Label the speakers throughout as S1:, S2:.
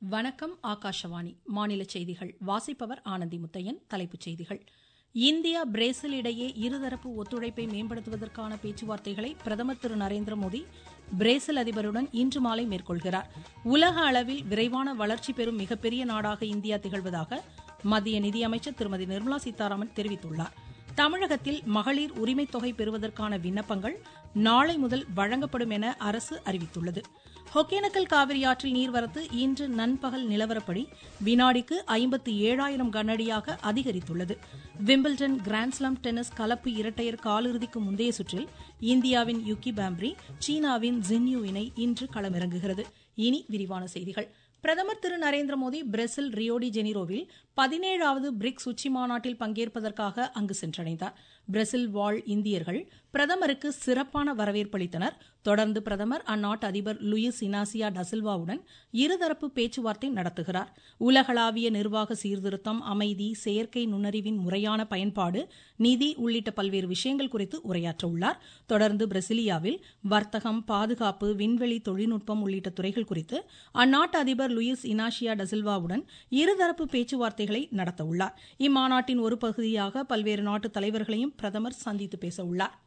S1: வணக்கம் ஆகாஷவாணி மாநில செய்திகள் வாசிப்பவர் ஆனந்தி முத்தையன் தலைப்புச் செய்திகள் இந்தியா பிரேசில் இடையே இருதரப்பு ஒத்துழைப்பை மேம்படுத்துவதற்கான பேச்சுவார்த்தைகளை பிரதமர் திரு நரேந்திர மோடி பிரேசில் அதிபருடன் இன்று மாலை மேற்கொள்கிறார் உலக அளவில் விரைவான வளர்ச்சி பெறும் மிகப்பெரிய நாடாக இந்தியா திகழ்வதாக மத்திய நிதியமைச்சர் திருமதி நிர்மலா சீதாராமன் தெரிவித்துள்ளார் தமிழகத்தில் மகளிர் உரிமைத் தொகை பெறுவதற்கான விண்ணப்பங்கள் நாளை முதல் வழங்கப்படும் என அரசு அறிவித்துள்ளது ஒகேனக்கல் காவிரி ஆற்றில் நீர்வரத்து இன்று நண்பகல் நிலவரப்படி வினாடிக்கு ஐம்பத்தி ஏழாயிரம் கனஅடியாக அதிகரித்துள்ளது விம்பிள்டன் கிராண்ட்ஸ்லாம் டென்னிஸ் கலப்பு இரட்டையர் காலிறுதிக்கு முந்தைய சுற்றில் இந்தியாவின் யுக்கி பாம்ப்ரி சீனாவின் ஜின்யூ இணை இன்று களமிறங்குகிறது இனி விரிவான செய்திகள் பிரதமர் திரு நரேந்திர மோடி பிரேசில் ரியோடி ஜெனிரோவில் பதினேழாவது பிரிக்ஸ் உச்சி மாநாட்டில் பங்கேற்பதற்காக அங்கு சென்றடைந்தார் பிரேசில் வாழ் இந்தியர்கள் பிரதமருக்கு சிறப்பான வரவேற்பளித்தனர் தொடர்ந்து பிரதமர் அந்நாட்டு அதிபர் லூயிஸ் இனாசியா டசில்வாவுடன் இருதரப்பு பேச்சுவார்த்தை நடத்துகிறார் உலகளாவிய நிர்வாக சீர்திருத்தம் அமைதி செயற்கை நுண்ணறிவின் முறையான பயன்பாடு நிதி உள்ளிட்ட பல்வேறு விஷயங்கள் குறித்து உரையாற்ற உள்ளார் தொடர்ந்து பிரசிலியாவில் வர்த்தகம் பாதுகாப்பு விண்வெளி தொழில்நுட்பம் உள்ளிட்ட துறைகள் குறித்து அந்நாட்டு அதிபர் லூயிஸ் இனாஷியா டசில்வாவுடன் இருதரப்பு பேச்சுவார்த்தைகளை நடத்த உள்ளார் இம்மாநாட்டின் ஒரு பகுதியாக பல்வேறு நாட்டு தலைவர்களையும் பிரதமர் சந்தித்து பேச உள்ளார்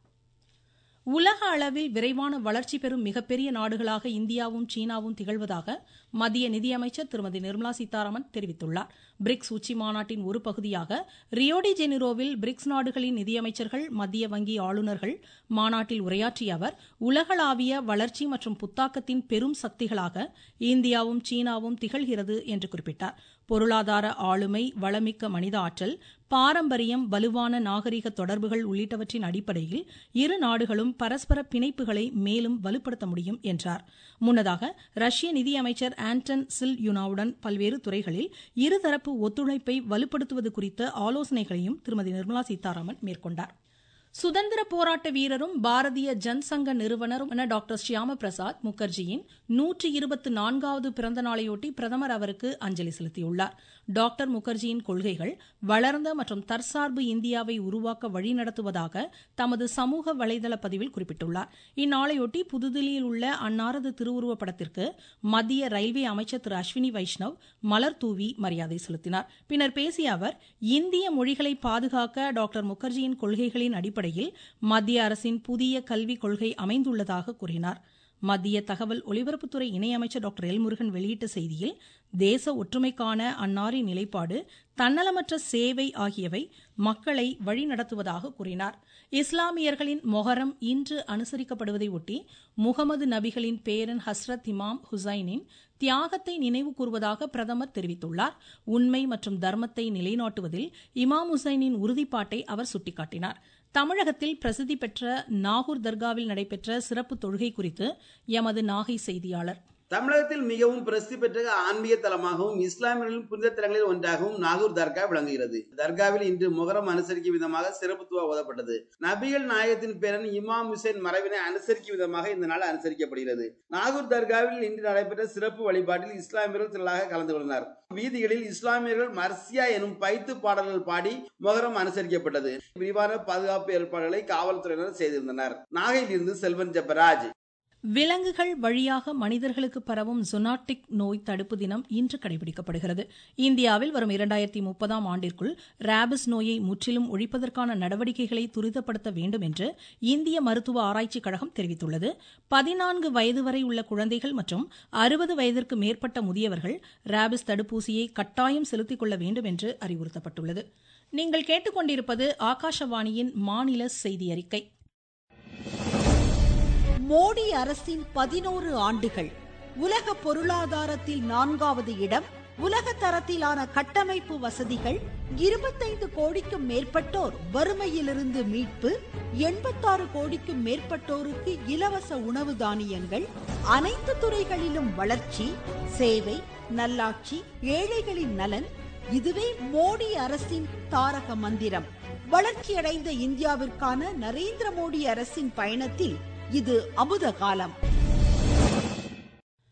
S1: உலக அளவில் விரைவான வளர்ச்சி பெறும் மிகப்பெரிய நாடுகளாக இந்தியாவும் சீனாவும் திகழ்வதாக மத்திய நிதியமைச்சர் திருமதி நிர்மலா சீதாராமன் தெரிவித்துள்ளார் பிரிக்ஸ் உச்சி மாநாட்டின் ஒரு பகுதியாக ரியோடி ஜெனிரோவில் பிரிக்ஸ் நாடுகளின் நிதியமைச்சர்கள் மத்திய வங்கி ஆளுநர்கள் மாநாட்டில் உரையாற்றிய அவர் உலகளாவிய வளர்ச்சி மற்றும் புத்தாக்கத்தின் பெரும் சக்திகளாக இந்தியாவும் சீனாவும் திகழ்கிறது என்று குறிப்பிட்டார் பொருளாதார ஆளுமை வளமிக்க மனித ஆற்றல் பாரம்பரியம் வலுவான நாகரிக தொடர்புகள் உள்ளிட்டவற்றின் அடிப்படையில் இரு நாடுகளும் பரஸ்பர பிணைப்புகளை மேலும் வலுப்படுத்த முடியும் என்றார் முன்னதாக ரஷ்ய நிதியமைச்சர் ஆண்டன் சில் யுனாவுடன் பல்வேறு துறைகளில் இருதரப்பு ஒத்துழைப்பை வலுப்படுத்துவது குறித்த ஆலோசனைகளையும் திருமதி நிர்மலா சீதாராமன் மேற்கொண்டார் சுதந்திர போராட்ட வீரரும் பாரதிய ஜன்சங்க நிறுவனரும் டாக்டர் ஷியாம பிரசாத் முகர்ஜியின் நூற்றி இருபத்தி நான்காவது பிறந்த நாளையொட்டி பிரதமர் அவருக்கு அஞ்சலி செலுத்தியுள்ளார் டாக்டர் முகர்ஜியின் கொள்கைகள் வளர்ந்த மற்றும் தற்சார்பு இந்தியாவை உருவாக்க வழிநடத்துவதாக தமது சமூக வலைதள பதிவில் குறிப்பிட்டுள்ளார் இந்நாளையொட்டி புதுதில்லியில் உள்ள அன்னாரது திருவுருவப் படத்திற்கு மத்திய ரயில்வே அமைச்சர் திரு அஸ்வினி வைஷ்ணவ் மலர் தூவி மரியாதை செலுத்தினார் பின்னர் பேசிய அவர் இந்திய மொழிகளை பாதுகாக்க டாக்டர் முகர்ஜியின் கொள்கைகளின் அடிப்படையில் மத்திய அரசின் புதிய கல்விக் கொள்கை அமைந்துள்ளதாக கூறினார் மத்திய தகவல் ஒலிபரப்புத்துறை இணையமைச்சர் டாக்டர் எல் முருகன் வெளியிட்ட செய்தியில் தேச ஒற்றுமைக்கான அன்னாரின் நிலைப்பாடு தன்னலமற்ற சேவை ஆகியவை மக்களை வழிநடத்துவதாக கூறினார் இஸ்லாமியர்களின் மொஹரம் இன்று அனுசரிக்கப்படுவதை ஒட்டி முகமது நபிகளின் பேரன் ஹஸ்ரத் இமாம் ஹுசைனின் தியாகத்தை நினைவு கூறுவதாக பிரதமர் தெரிவித்துள்ளார் உண்மை மற்றும் தர்மத்தை நிலைநாட்டுவதில் இமாம் ஹுசைனின் உறுதிப்பாட்டை அவர் சுட்டிக்காட்டினார் தமிழகத்தில் பிரசித்தி பெற்ற நாகூர் தர்காவில் நடைபெற்ற சிறப்பு தொழுகை குறித்து எமது நாகை செய்தியாளர்
S2: தமிழகத்தில் மிகவும் பிரசித்தி பெற்ற ஆன்மீக தலமாகவும் இஸ்லாமியர்களின் புனித தலங்களில் ஒன்றாகவும் நாகூர் தர்கா விளங்குகிறது தர்காவில் இன்று முகரம் அனுசரிக்கும் விதமாக சிறப்பு துவா ஓதப்பட்டது நபிகள் நாயகத்தின் பேரன் இமாம் ஹுசேன் மறைவினை அனுசரிக்கும் விதமாக இந்த நாள் அனுசரிக்கப்படுகிறது நாகூர் தர்காவில் இன்று நடைபெற்ற சிறப்பு வழிபாட்டில் இஸ்லாமியர்கள் திரளாக கலந்து கொண்டனர் வீதிகளில் இஸ்லாமியர்கள் மர்சியா எனும் பைத்து பாடல்கள் பாடி முகரம் அனுசரிக்கப்பட்டது விரிவான பாதுகாப்பு ஏற்பாடுகளை காவல்துறையினர் செய்திருந்தனர் நாகையில் இருந்து செல்வன் ஜெபராஜ்
S1: விலங்குகள் வழியாக மனிதர்களுக்கு பரவும் ஜொனாட்டிக் நோய் தடுப்பு தினம் இன்று கடைபிடிக்கப்படுகிறது இந்தியாவில் வரும் இரண்டாயிரத்தி முப்பதாம் ஆண்டிற்குள் ரேபிஸ் நோயை முற்றிலும் ஒழிப்பதற்கான நடவடிக்கைகளை துரிதப்படுத்த வேண்டும் என்று இந்திய மருத்துவ ஆராய்ச்சிக் கழகம் தெரிவித்துள்ளது பதினான்கு வயது வரை உள்ள குழந்தைகள் மற்றும் அறுபது வயதிற்கு மேற்பட்ட முதியவர்கள் ரேபிஸ் தடுப்பூசியை கட்டாயம் செலுத்திக் கொள்ள வேண்டும் என்று அறிவுறுத்தப்பட்டுள்ளது நீங்கள் கேட்டுக்கொண்டிருப்பது ஆகாஷவாணியின் மாநில செய்தி அறிக்கை
S3: மோடி அரசின் பதினோரு ஆண்டுகள் உலக பொருளாதாரத்தில் நான்காவது இடம் உலக தரத்திலான கட்டமைப்பு வசதிகள் இருபத்தைந்து கோடிக்கும் மேற்பட்டோர் வறுமையிலிருந்து மீட்பு எண்பத்தாறு கோடிக்கும் மேற்பட்டோருக்கு இலவச உணவு தானியங்கள் அனைத்து துறைகளிலும் வளர்ச்சி சேவை நல்லாட்சி ஏழைகளின் நலன் இதுவே மோடி அரசின் தாரக மந்திரம் வளர்ச்சியடைந்த இந்தியாவிற்கான நரேந்திர மோடி அரசின் பயணத்தில் இது அமுத காலம்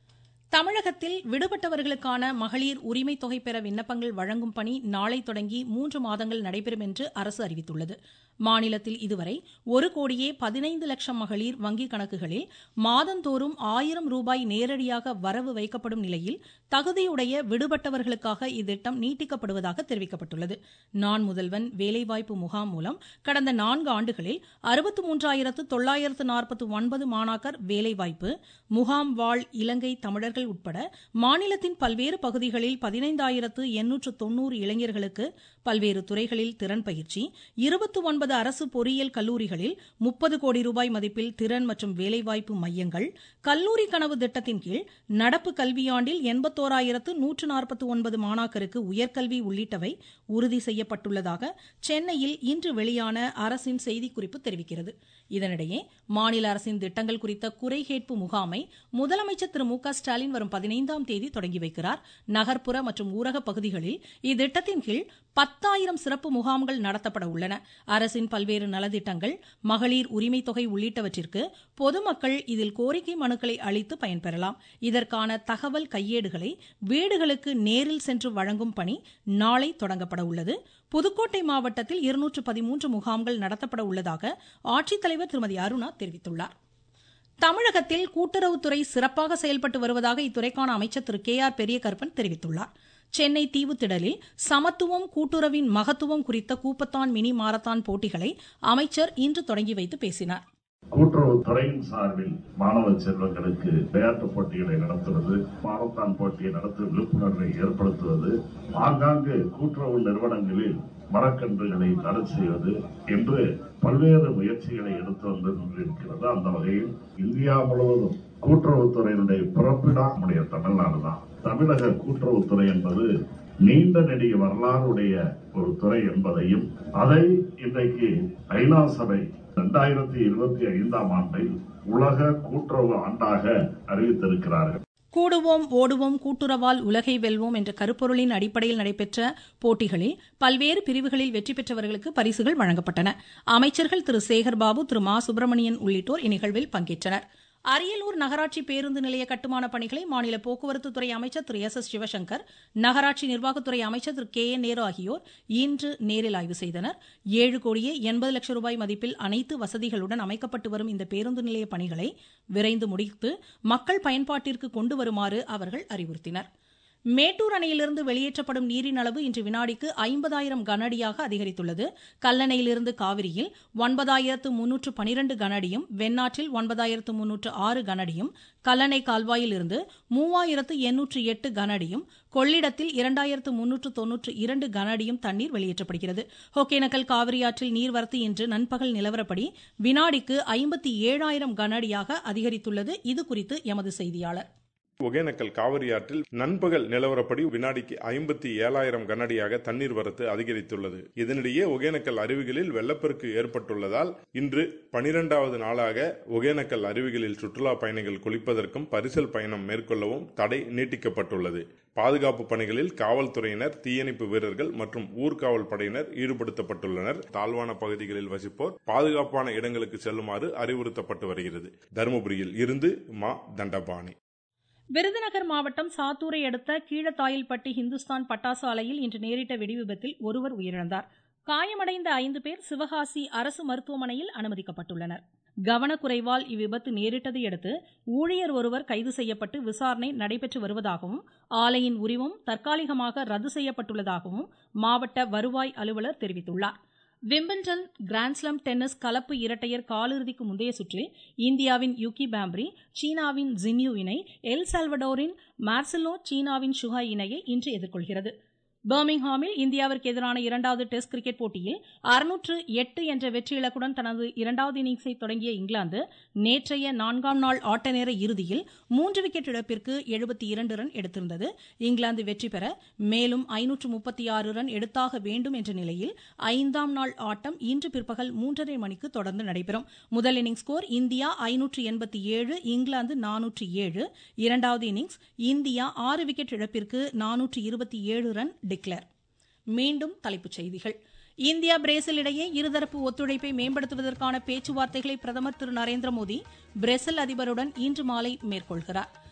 S1: தமிழகத்தில் விடுபட்டவர்களுக்கான மகளிர் உரிமை தொகை பெற விண்ணப்பங்கள் வழங்கும் பணி நாளை தொடங்கி மூன்று மாதங்கள் நடைபெறும் என்று அரசு அறிவித்துள்ளது மாநிலத்தில் இதுவரை ஒரு கோடியே பதினைந்து லட்சம் மகளிர் வங்கிக் கணக்குகளில் மாதந்தோறும் ஆயிரம் ரூபாய் நேரடியாக வரவு வைக்கப்படும் நிலையில் தகுதியுடைய விடுபட்டவர்களுக்காக இத்திட்டம் நீட்டிக்கப்படுவதாக தெரிவிக்கப்பட்டுள்ளது நான் முதல்வன் வேலைவாய்ப்பு முகாம் மூலம் கடந்த நான்கு ஆண்டுகளில் அறுபத்து மூன்றாயிரத்து தொள்ளாயிரத்து நாற்பத்து ஒன்பது மாணாக்கர் வேலைவாய்ப்பு முகாம் வாழ் இலங்கை தமிழர்கள் உட்பட மாநிலத்தின் பல்வேறு பகுதிகளில் பதினைந்தாயிரத்து எண்ணூற்று தொன்னூறு இளைஞர்களுக்கு பல்வேறு துறைகளில் திறன் பயிற்சி இருபத்தி ஒன்பது அரசு பொறியியல் கல்லூரிகளில் முப்பது கோடி ரூபாய் மதிப்பில் திறன் மற்றும் வேலைவாய்ப்பு மையங்கள் கல்லூரி கனவு திட்டத்தின் கீழ் நடப்பு கல்வியாண்டில் எண்பத்தோராயிரத்து நூற்று நாற்பத்தி ஒன்பது மாணாக்கருக்கு உயர்கல்வி உள்ளிட்டவை உறுதி செய்யப்பட்டுள்ளதாக சென்னையில் இன்று வெளியான அரசின் செய்திக்குறிப்பு தெரிவிக்கிறது இதனிடையே மாநில அரசின் திட்டங்கள் குறித்த குறை கேட்பு முகாமை முதலமைச்சர் திரு மு க ஸ்டாலின் வரும் பதினைந்தாம் தேதி தொடங்கி வைக்கிறார் நகர்ப்புற மற்றும் ஊரக பகுதிகளில் இத்திட்டத்தின் கீழ் பத்தாயிரம் சிறப்பு முகாம்கள் நடத்தப்பட உள்ளன அரசின் பல்வேறு நலத்திட்டங்கள் மகளிர் உரிமை தொகை உள்ளிட்டவற்றிற்கு பொதுமக்கள் இதில் கோரிக்கை மனுக்களை அளித்து பயன்பெறலாம் இதற்கான தகவல் கையேடுகளை வீடுகளுக்கு நேரில் சென்று வழங்கும் பணி நாளை தொடங்கப்பட உள்ளது புதுக்கோட்டை மாவட்டத்தில் இருநூற்று பதிமூன்று முகாம்கள் நடத்தப்பட உள்ளதாக ஆட்சித்தலைவர் திருமதி அருணா தெரிவித்துள்ளார் தமிழகத்தில் கூட்டுறவுத்துறை சிறப்பாக செயல்பட்டு வருவதாக இத்துறைக்கான அமைச்சர் திரு கே ஆர் பெரியகருப்பன் தெரிவித்துள்ளார் சென்னை தீவுத்திடலில் சமத்துவம் கூட்டுறவின் மகத்துவம் குறித்த கூப்பத்தான் மினி மாரத்தான் போட்டிகளை அமைச்சர் இன்று தொடங்கி வைத்து பேசினார்
S4: கூட்டுறவுத்துறையின் சார்பில் மாணவ செல்வங்களுக்கு விளையாட்டுப் போட்டிகளை நடத்துவது மாரத்தான் போட்டியை நடத்தும் விழிப்புணர்வை ஏற்படுத்துவது ஆங்காங்கு கூட்டுறவு நிறுவனங்களில் மரக்கன்றுகளை நட செய்வது என்று பல்வேறு முயற்சிகளை எடுத்து வந்து கொண்டிருக்கிறது அந்த வகையில் இந்தியா முழுவதும் கூட்டுறவுத்துறையினுடைய பிறப்பிடம் நம்முடைய தமிழ்நாடு தான் தமிழக கூட்டுறவுத்துறை என்பது நீண்ட நெடிய வரலாறுடைய ஒரு துறை என்பதையும் அதை இன்றைக்கு ஐநா சபை இரண்டாயிரத்தி இருபத்தி ஐந்தாம் ஆண்டை உலக கூட்டுறவு ஆண்டாக அறிவித்திருக்கிறார்கள்
S1: கூடுவோம் ஓடுவோம் கூட்டுறவால் உலகை வெல்வோம் என்ற கருப்பொருளின் அடிப்படையில் நடைபெற்ற போட்டிகளில் பல்வேறு பிரிவுகளில் வெற்றி பெற்றவர்களுக்கு பரிசுகள் வழங்கப்பட்டன அமைச்சர்கள் திரு சேகர்பாபு திரு மா சுப்பிரமணியன் உள்ளிட்டோர் இந்நிகழ்வில் பங்கேற்றனர் அரியலூர் நகராட்சி பேருந்து நிலைய கட்டுமான பணிகளை மாநில போக்குவரத்துத்துறை அமைச்சர் திரு எஸ் எஸ் சிவசங்கர் நகராட்சி நிர்வாகத்துறை அமைச்சர் திரு கே என் நேரு ஆகியோர் இன்று நேரில் ஆய்வு செய்தனர் ஏழு கோடியே எண்பது லட்சம் ரூபாய் மதிப்பில் அனைத்து வசதிகளுடன் அமைக்கப்பட்டு வரும் இந்த பேருந்து நிலைய பணிகளை விரைந்து முடித்து மக்கள் பயன்பாட்டிற்கு கொண்டு வருமாறு அவர்கள் அறிவுறுத்தினர் மேட்டூர் அணையிலிருந்து வெளியேற்றப்படும் நீரின் அளவு இன்று வினாடிக்கு ஐம்பதாயிரம் கனஅடியாக அதிகரித்துள்ளது கல்லணையிலிருந்து காவிரியில் ஒன்பதாயிரத்து முன்னூற்று பனிரெண்டு கனஅடியும் வெண்ணாற்றில் ஒன்பதாயிரத்து முன்னூற்று ஆறு கனஅடியும் கல்லணை கால்வாயில் இருந்து மூவாயிரத்து எண்ணூற்று எட்டு கனஅடியும் கொள்ளிடத்தில் இரண்டாயிரத்து முன்னூற்று தொன்னூற்று இரண்டு கனஅடியும் தண்ணீர் வெளியேற்றப்படுகிறது ஒகேனக்கல் காவிரியாற்றில் நீர்வரத்து இன்று நண்பகல் நிலவரப்படி வினாடிக்கு ஐம்பத்தி ஏழாயிரம் கனஅடியாக அதிகரித்துள்ளது இதுகுறித்து எமது செய்தியாளர்
S5: ஒகேனக்கல் காவிரி ஆற்றில் நண்பகல் நிலவரப்படி வினாடிக்கு ஐம்பத்தி ஏழாயிரம் கனஅடியாக தண்ணீர் வரத்து அதிகரித்துள்ளது இதனிடையே ஒகேனக்கல் அருவிகளில் வெள்ளப்பெருக்கு ஏற்பட்டுள்ளதால் இன்று பனிரெண்டாவது நாளாக ஒகேனக்கல் அருவிகளில் சுற்றுலா பயணிகள் குளிப்பதற்கும் பரிசல் பயணம் மேற்கொள்ளவும் தடை நீட்டிக்கப்பட்டுள்ளது பாதுகாப்பு பணிகளில் காவல்துறையினர் தீயணைப்பு வீரர்கள் மற்றும் ஊர்காவல் படையினர் ஈடுபடுத்தப்பட்டுள்ளனர் தாழ்வான பகுதிகளில் வசிப்போர் பாதுகாப்பான இடங்களுக்கு செல்லுமாறு அறிவுறுத்தப்பட்டு வருகிறது தருமபுரியில் இருந்து மா தண்டபாணி
S1: விருதுநகர் மாவட்டம் சாத்தூரை அடுத்த கீழத்தாயில்பட்டி ஹிந்துஸ்தான் பட்டாசு ஆலையில் இன்று நேரிட்ட வெடிவிபத்தில் ஒருவர் உயிரிழந்தார் காயமடைந்த ஐந்து பேர் சிவகாசி அரசு மருத்துவமனையில் அனுமதிக்கப்பட்டுள்ளனர் கவனக்குறைவால் இவ்விபத்து நேரிட்டதை அடுத்து ஊழியர் ஒருவர் கைது செய்யப்பட்டு விசாரணை நடைபெற்று வருவதாகவும் ஆலையின் உரிமம் தற்காலிகமாக ரத்து செய்யப்பட்டுள்ளதாகவும் மாவட்ட வருவாய் அலுவலர் தெரிவித்துள்ளார் விம்பிள்டன் கிராண்ட்ஸ்லாம் டென்னிஸ் கலப்பு இரட்டையர் காலிறுதிக்கு முந்தைய சுற்றில் இந்தியாவின் யுகி பாம்ப்ரி சீனாவின் ஜின்யூ இணை எல் சால்வடோரின் மார்சலோ சீனாவின் ஷுஹா இணையை இன்று எதிர்கொள்கிறது பர்மிங்ஹாமில் இந்தியாவிற்கு எதிரான இரண்டாவது டெஸ்ட் கிரிக்கெட் போட்டியில் அறுநூற்று எட்டு என்ற வெற்றி இலக்குடன் தனது இரண்டாவது இன்னிங்ஸை தொடங்கிய இங்கிலாந்து நேற்றைய நான்காம் நாள் ஆட்ட நேர இறுதியில் மூன்று விக்கெட் இழப்பிற்கு எழுபத்தி இரண்டு ரன் எடுத்திருந்தது இங்கிலாந்து வெற்றி பெற மேலும் ஐநூற்று முப்பத்தி ஆறு ரன் எடுத்தாக வேண்டும் என்ற நிலையில் ஐந்தாம் நாள் ஆட்டம் இன்று பிற்பகல் மூன்றரை மணிக்கு தொடர்ந்து நடைபெறும் முதல் இன்னிங்ஸ் ஸ்கோர் இந்தியா ஐநூற்று எண்பத்தி ஏழு இங்கிலாந்து நானூற்று ஏழு இரண்டாவது இன்னிங்ஸ் இந்தியா ஆறு விக்கெட் இழப்பிற்கு நானூற்று இருபத்தி ஏழு ரன் டிக்ளேர் மீண்டும் தலைப்புச் செய்திகள் இந்தியா பிரேசில் இடையே இருதரப்பு ஒத்துழைப்பை மேம்படுத்துவதற்கான பேச்சுவார்த்தைகளை பிரதமர் திரு நரேந்திர மோடி பிரேசில் அதிபருடன் இன்று மாலை மேற்கொள்கிறார்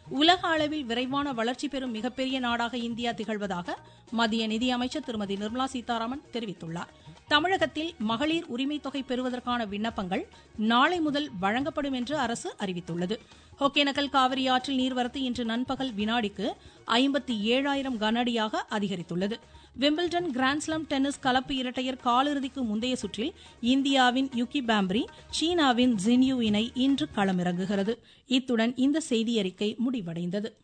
S1: உலக அளவில் விரைவான வளர்ச்சி பெறும் மிகப்பெரிய நாடாக இந்தியா திகழ்வதாக மத்திய நிதியமைச்சர் திருமதி நிர்மலா சீதாராமன் தெரிவித்துள்ளார் தமிழகத்தில் மகளிர் உரிமை தொகை பெறுவதற்கான விண்ணப்பங்கள் நாளை முதல் வழங்கப்படும் என்று அரசு அறிவித்துள்ளது ஒகேனக்கல் காவிரி ஆற்றில் நீர்வரத்து இன்று நண்பகல் வினாடிக்கு ஐம்பத்தி ஏழாயிரம் கனஅடியாக அதிகரித்துள்ளது விம்பிள்டன் கிராண்ட்ஸ்லாம் டென்னிஸ் கலப்பு இரட்டையர் காலிறுதிக்கு முந்தைய சுற்றில் இந்தியாவின் யுகி பாம்ப்ரி சீனாவின் ஜின்யூ இணை இன்று களமிறங்குகிறது இத்துடன் இந்த செய்தியறிக்கை முடிவடைந்தது